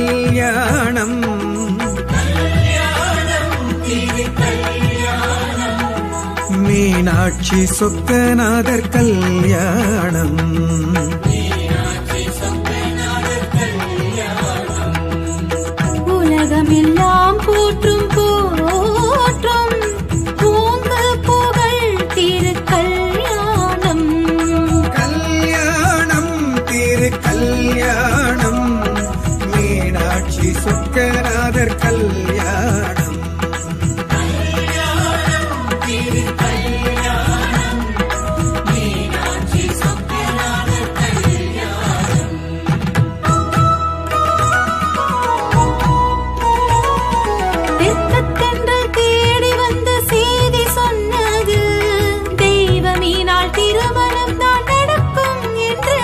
கல்யாணம் மீனாட்சி சொக்கநாதர் கல்யாணம் உலகமெல்லாம் போற்றும் போற்றும் பூங்கு புகழ் திருக்கல்யாணம் கல்யாணம் திரு கல்யாணம் மீனாட்சி சொக்கநாதர் கல்யாணம் தெற்கத்தென்றல் தேடி வந்த செய்தி சொன்னது தெய்வமீனால் திருமணம் தான் நடக்கும் என்று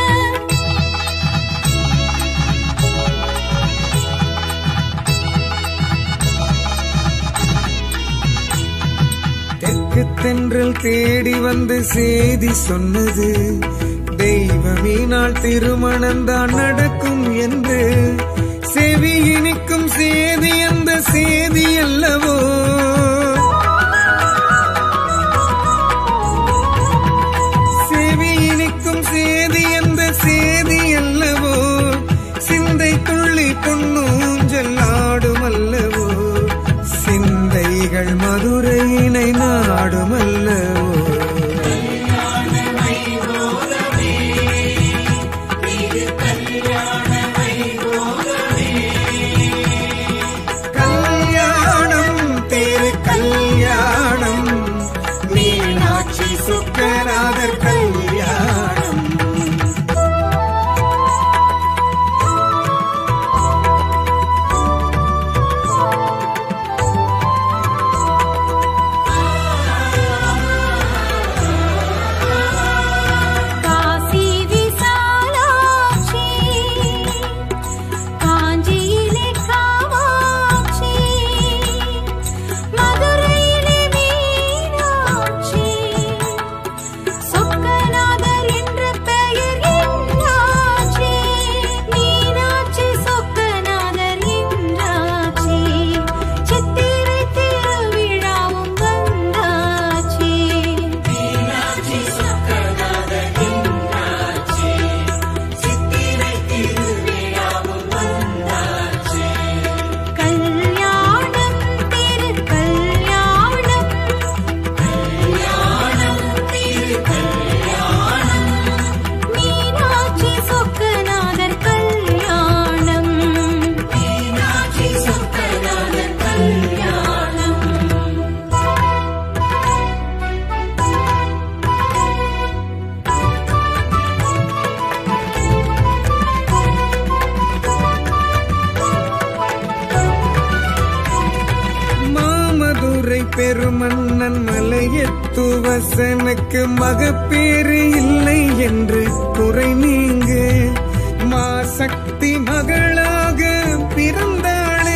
தெற்கு தென்றல் தேடி வந்து செய்தி சொன்னது தெய்வமீனால் திருமணம்தான் நடக்கும் என்று செவி இனிக்கும் செய்தி அந்த செய்தி அல்லவோ செவி இனிக்கும் செய்தி அந்த செய்தி அல்லவோ சிந்தை துள்ளி பொன்னூஞ்சல் ஆடும் அல்லவோ சிந்தைகள் மதுரையினை நாடும் அல்லவோ கல்யாணம் திரு கல்யாணம் மீனாட்சி சுக்கநாதர் கல்யாணம் காசி விசாலாட்சி காஞ்சியிலே காமாட்சி மதுரையிலே மீனாட்சி சொக்கநாதர் என்ற பெயர் என்னாச்சி மீனாட்சி சொக்கநாதர் என்றாச்சி சித்திரை திருவிழாவும் வந்தாச்சி கல்யாணம் திரு கல்யாணம் கல்யாணம் திரு கல்யாணம் மீனாட்சி சொக்கநாதர் கல்யாணம் மீனாட்சி சொக்கநாதர் கல்யாணம் மாமதுரை பெருமன்னன் மலையத்துவசனுக்கு மகப்பேறு இல்லை என்று குறை நீங்க மாசக்தி மகளாக பிறந்தாளே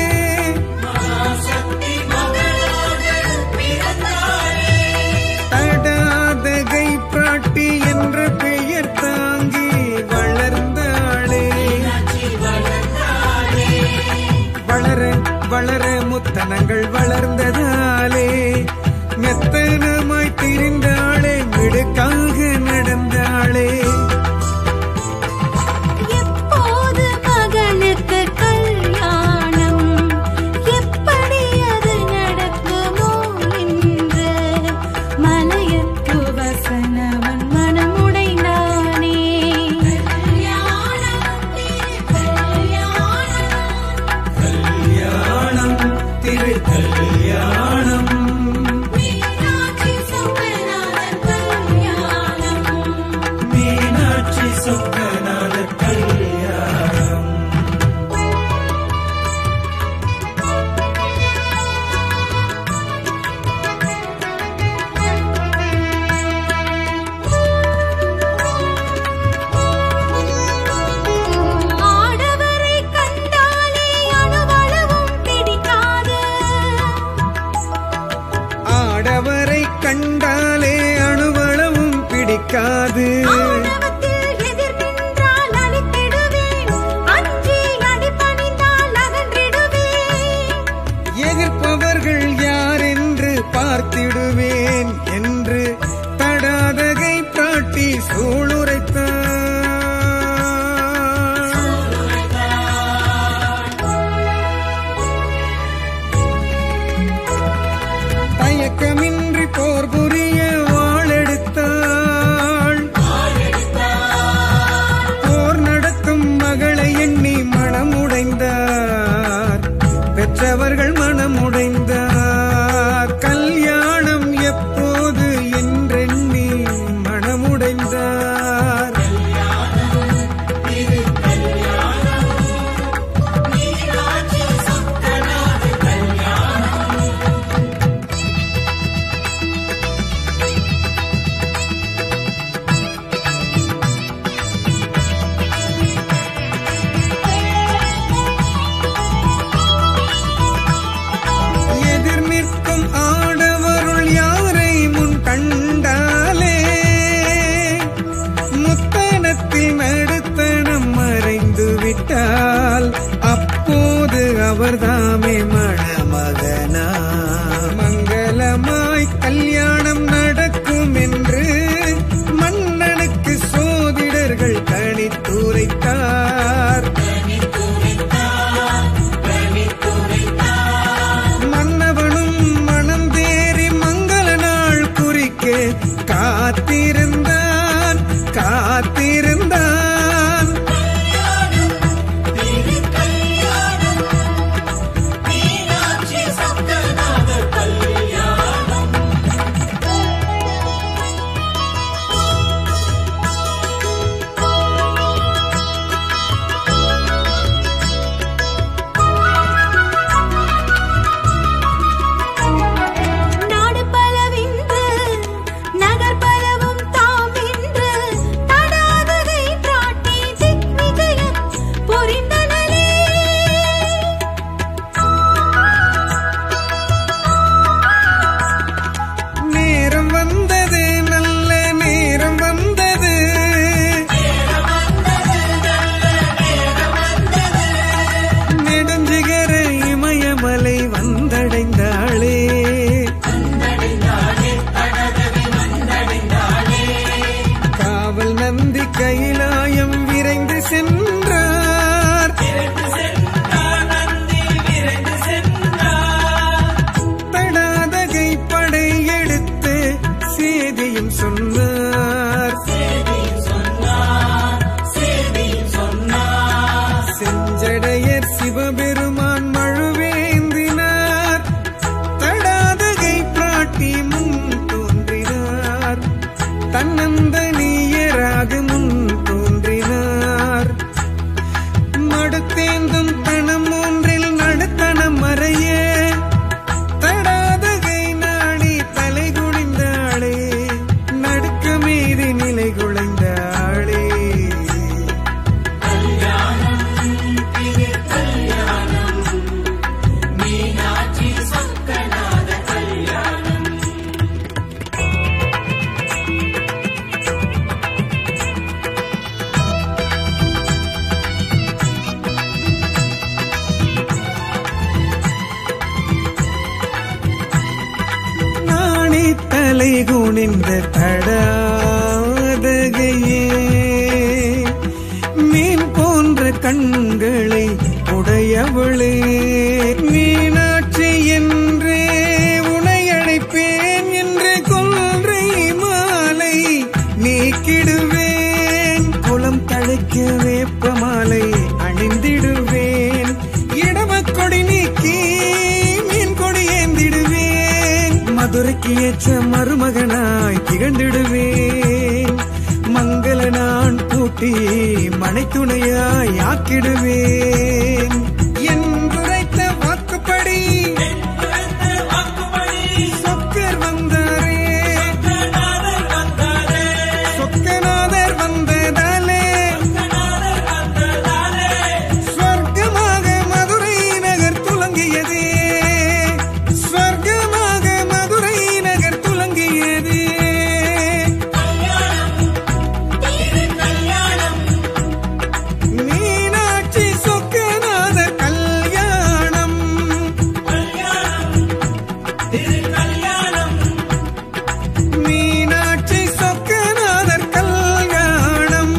தடாதகை பிராட்டி என்ற பெயர் தாங்கி வளர்ந்தாளே வளர வளர முத்தனங்கள் வளர்ந்ததாலே மெத்தனமாய் திரிந்தாளே மிடுக்காக நடந்தாளே எப்போது மகனுக்கு கல்யாணம் எப்படி அது நடக்குமோ என்று மலையத்து வசனவன் மனமுடைந்தானே கல்யாணம் கல்யாணம் கல்யாணம் திரு கல்யாணம் மீனாட்சி சொக்கநாதர் கல்யாணம் மீனாட்சி சொக்கநாத கல்யாணம் ஆடவரை கண்டாலே அணுவளவும் பிடிக்காது ஆடவரை கண்டாலே அணுவளவும் பிடிக்காது ஆணவத்தில் எதிர் நின்றால் அழித்திடுவேன் அஞ்சி அடிபணிந்த நந்தி கைலாயம் விரைந்து சென்றார் தடாதகை படை எடுத்து சேதியும் சொன்னார் செஞ்சடையர் சிவபெருமான் மழுவேந்தினார் தடாதகை பிராட்டி முன் தோன்றினார் தன்னந்த நீயராக முன் தோன்றினார் மடுத்தேந்தும் தனம் ஒன்றில் நடுத்தனம் மறைய தடாதகை நாடி தலை குனிந்தாளே நடுக்க மீது நிலை குலைந்தாளே நாணி தலை குனிந்த தடாதகையே மீன் போன்ற கண்களை உடையவளே மீனாட்சி என்றே உனை அழைப்பேன் என்று கொன்றை மாலை நீக்கிடுவேன் குளம் தழைக்க வேப்ப மாலை அணிந்திடுவேன் இடமக் கொடி நீக்கி மீன் கொடி ஏந்திடுவேன் மதுரைக்கு ஏற்ற மருமகனாய் திகழ்ந்திடுவேன் மங்கள நான் பூட்டி மனைத்துணையாய் ஆக்கிடுவேன் என்றுரைத்த வாக்குப்படி சொக்கர் வந்தாரே சொக்கநாதர் வந்ததாலே ஸ்வர்க்கமாக மதுரை நகர் துலங்கியதே ஸ்வர்க்கமாக மதுரை நகர் துலங்கியதே மீனாட்சி சொக்கநாதர் கல்யாணம் மீனாட்சி சொக்கநாதர் கல்யாணம்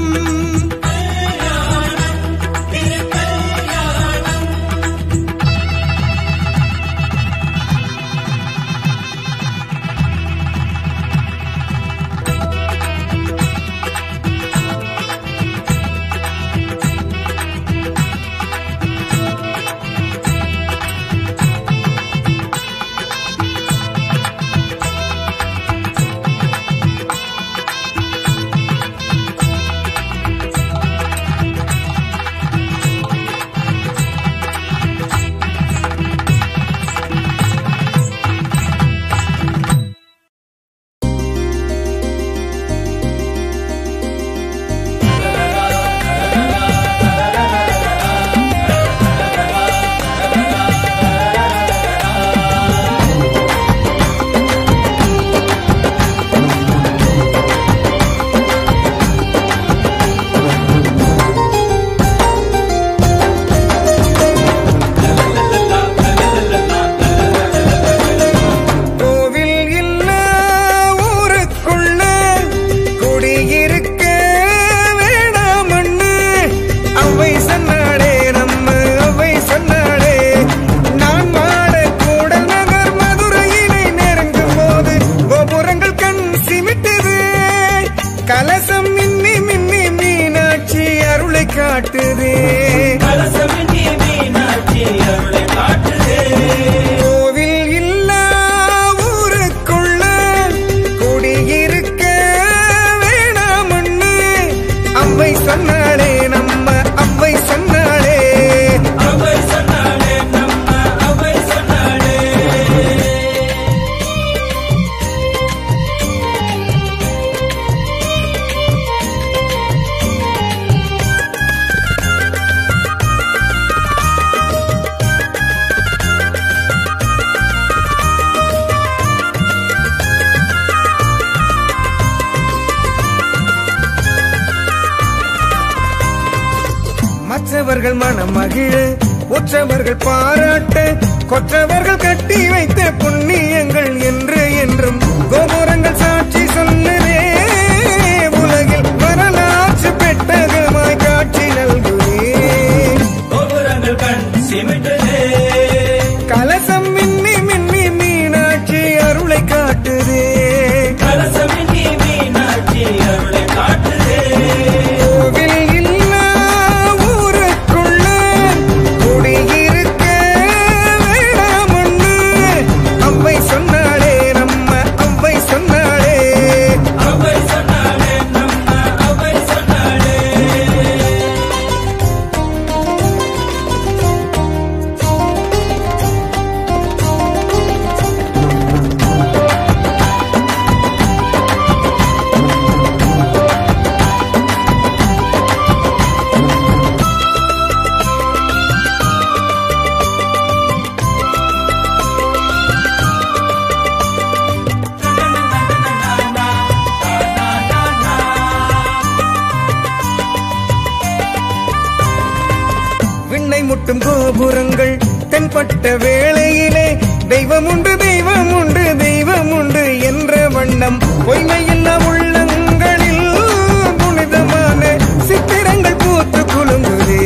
கோவில் இல்ல ஊருக்குள்ள குடியிருக்க வேணாமண்ணு அவை சொன்னாடே நம்ம அவை சொன்னாடே நான் மாட கூடல் நகர் மதுரையினை நெருங்கும் போது கோபுரங்கள் கண் சிமிட்டது கலசம் மின்னி மின்னி மீனாட்சி அருளை காட்டுதே கோவில் இல்ல ஊருக்குள்ள குடியிருக்க வேணாமண்ணு அவ்வை சொன்னாளே நம்ம அவ்வை சொன்னாளே மற்றவர்கள் மனம் மகிழ உற்றவர்கள் பாராட்ட கொற்றவர்கள் கட்டி வைத்த புண்ணியங்கள் என்று என்றும் கோபுரங்கள் சாட்சி சொல்லுதே உலகில் வரலாறு மின்னும் கோபுரங்கள் தென்பட்ட வேளையிலே தெய்வம் உண்டு தெய்வம் உண்டு தெய்வம் உண்டு என்ற வண்ணம் பொய்மையில்லா உள்ளங்களில் புனிதமான சித்திரங்கள் பூத்து குலுங்குதே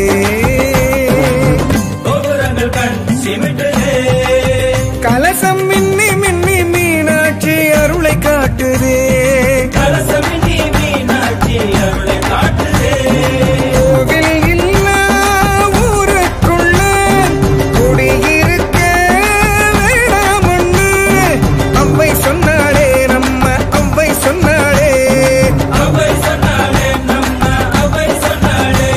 கோபுரங்கள் கண் சிமிட்டுதே கலசம் மின்னி மின்னி மீனாட்சி அருளை காட்டுதே கலசமினி மீனாட்சி அருளை காட்டுதே கோவில் இல்லா ஊருக்குள்ள குடியிருக்க வேணாமொன்னு அவ்வை சொன்னாளே நம்ம அவ்வை சொன்னாளே அவை சொன்னாலே நம்ம அவை சொன்னாலே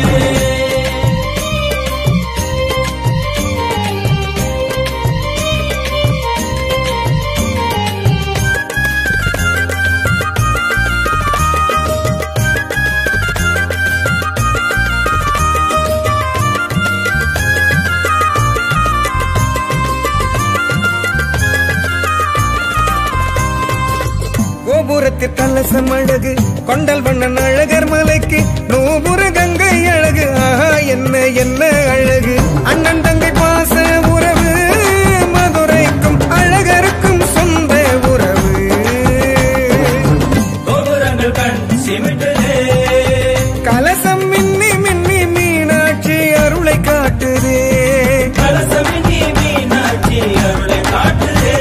கோபுரத்தில் கலசம் அழகு கொண்டல் வண்ணன் அழகர் மலைக்கு நூபுர கங்கை அழகு ஆஹா என்ன என்ன அழகு அண்ணன் தங்கை பாச உறவு மதுரைக்கும் அழகருக்கும் சொந்த உறவு கோபுரங்கள் கண் சிமிட்டுதே கலசம் மின்னி மின்னி மீனாட்சி அருளை காட்டுதே கலசமினி மீனாட்சி அருளை காட்டுதே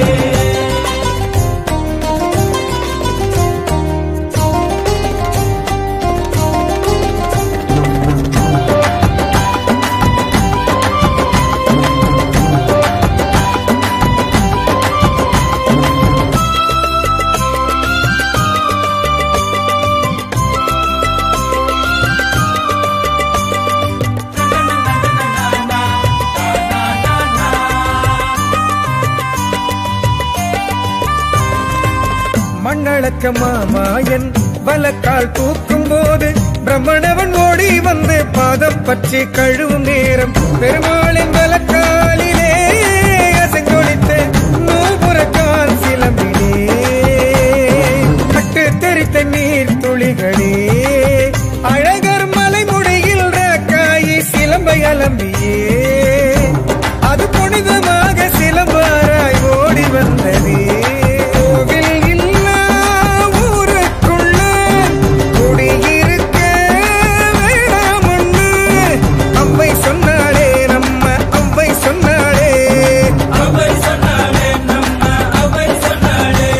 மண்ணளக்க மாமாயன் வலக்கால் தூக்கும் போது பிரம்மணவன் ஓடி வந்து பாதம் பற்றி கழுவும் நேரம் பெருமாளின் வலக்காலிலே அசைந்தொழித்த நூபுறக்கால் சிலம்பிலே பட்டு தெரித்த நீர் துளிகளே அழகர் மலைமுடியில் ராக்காயி சிலம்பை அலம்பியே அது புனிதமாக சிலம்பாராய் ஓடி வந்ததே கோவில் இல்லா ஊருக்குள்ள குடியிருக்க வேணாமொன்னு அவ்வை சொன்னாளே நம்ம அவ்வை சொன்னாளே அவை சொன்னாலே நம்ம அவை சொன்னாலே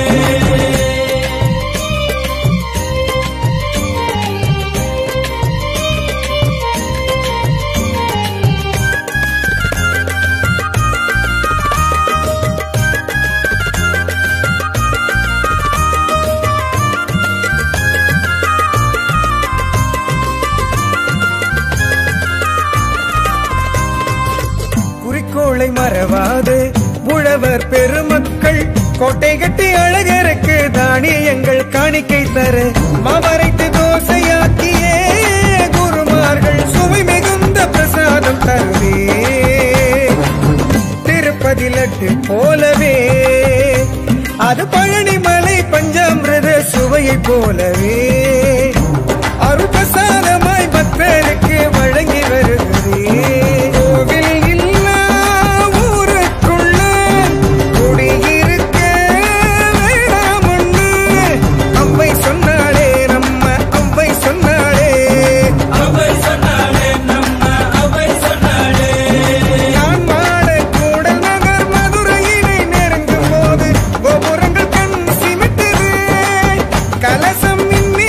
குறிக்கோளை மறவாது உழவர் பெருமக்கள் கோட்டை கட்டி அழகருக்கு தானியங்கள் காணிக்கை தர மாவரைத்து தோசையாக்கியே குருமார்கள் சுவை மிகுந்த பிரசாதம் தருவே திருப்பதி லட்டு போலவே அது பழனிமலை பஞ்சாமிரத சுவையை போலவே அருபசாதமாய் பக்தருக்கு வழங்கி வருகிறே கோவில் இல்லா ஊருக்குள்ள குடியிருக்க வேணாமொன்னு அவ்வை சொன்னாளே நம்ம அவ்வை சொன்னாளே அவை சொன்னாலே நம்ம அவை சொன்னாலே நான் மாட கூடல் நகர் மதுரையினை நெருங்கும் போது கோபுரங்கள் கண் சிமிட்டுது கலசம் மின்னி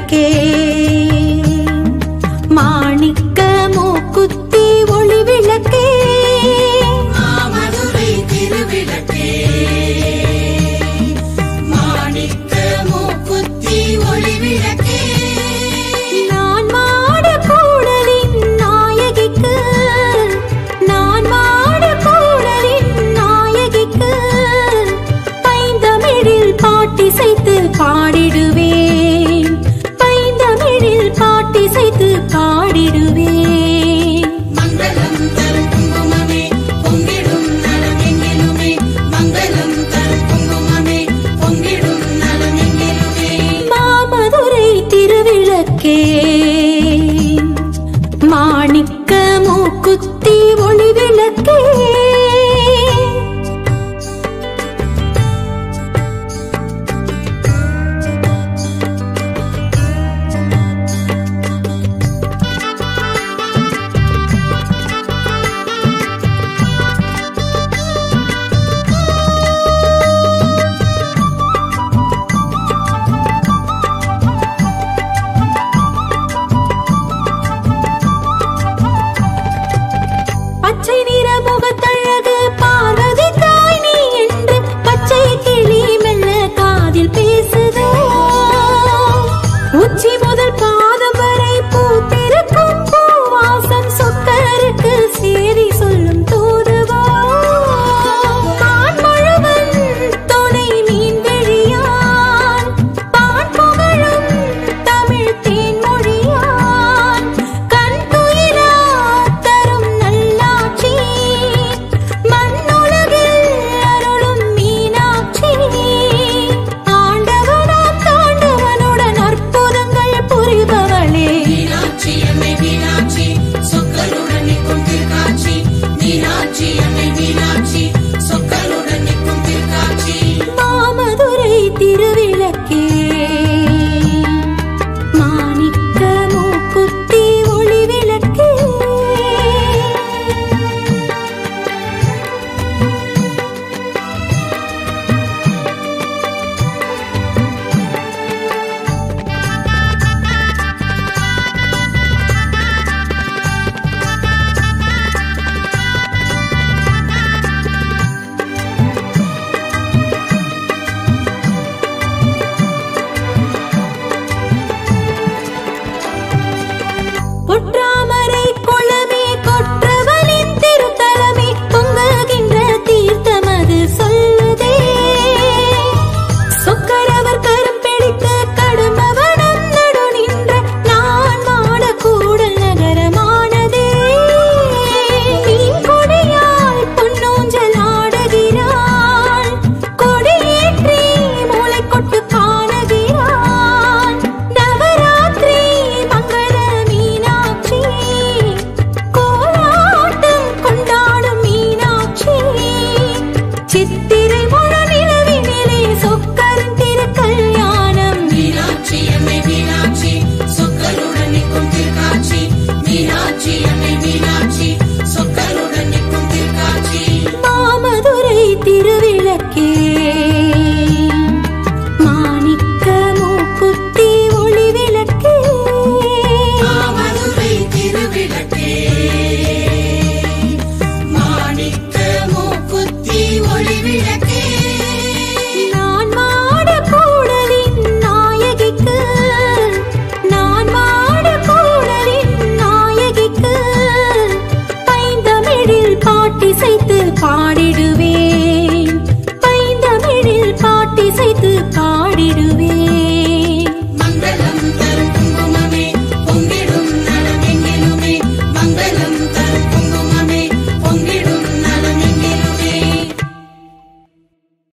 விளக்கே மாணிக்க மூக்குத்தி ஒளி விளக்கே மாமதுரை திருவிளக்கே மாணிக்க மூக்குத்தி ஒளி விளக்கே நான் மாட கூடலின் நாயகிக்கு நான் மாட கூடலின் நாயகிக்கு பைந்தமிழில் பாட்டிசைத்து பாடிடுவேன் பைந்தமிழில் பாட்டிசைத்து பாடிடுவேன் மங்களம் தரும் குங்குமமே பொங்கிடும் நலமெங்கிலுமே மங்களம் தரும் குங்குமமே பொங்கிடும் நலமெங்கிலுமே மாமதுரை திருவிளக்கே மாணிக்க மூக்குத்தி ஒளி விளக்கே பச்சை நிற முகத்தழகு பார்வதி தாய் நீ என்று பச்சை கிளி மெல்ல காதில் பேசுதோ உச்சி முதல் பாதம் வரை பூத்திருக்கும் பூவாசம் சொக்கருக்கு சேரி சொல்லும் தூதுவோ மான்மழுவன் துணை மீன் விழியான் பான் புகழும் தமிழ் தேன்மொழியான் கண் துயிலா தரும் நல்லாட்சி மண்ணுலகில் அருளும் மீனாட்சி ஆண்டவனாம் தாண்டவனுடன் அற்புதங்கள் புரிபவளே மீனாட்சி அன்னை மீனாட்சி சொக்கருடன் நிற்கும் திருக்காட்சி மீனாட்சி அன்னை மீனாட்சி சொக்கருடன் நிற்கும் திருக்காட்சி மாமதுரை திருவிளக்கே மாணிக்க மூக்குத்தி ஒளி விளக்கே பொற்றாமரை குளமே கொற்றவனின் திருத்தலமே பொங்குகின்ற தீர்த்தமது சொல்லுதே சொக்கரவர் கரம் பிடித்து கடுமவனம் நடு நின்ற நான் மாட கூடல் நகரமானதே மீன் கொடியால் பொன்னூஞ்சல் ஆடுகிறாள் கொடியேற்றி மூளை கொட்டு காணுகிறாள் நவராத்திரி மங்கள மீனாட்சி கோலாட்டம் கொண்டாடும் மீனாட்சி சித்திரை முழு நிலவினிலே சொக்கரின் திருக்கல்யாணம் மீனாட்சி அன்னை மீனாட்சி சொக்கருடன் நிற்கும் திருக்காட்சி மீனாட்சி அன்னை மீனாட்சி சொக்கருடன் நிற்கும் திருக்காட்சி மாமதுரை திருவிளக்கே மாணிக்க மூக்குத்தி ஒளி விளக்கே மாமதுரை திருவிளக்கே மாணிக்க மூக்குத்தி ஒளி விளக்கே நான் மாட கூடலின் நாயகிக்கு நான் மாட கூடலின் நாயகிக்கு பைந்தமிழில் பாட்டிசைத்து பாடிடுவேன் பைந்தமிழில் பாட்டிசைத்து பாடிடுவேன்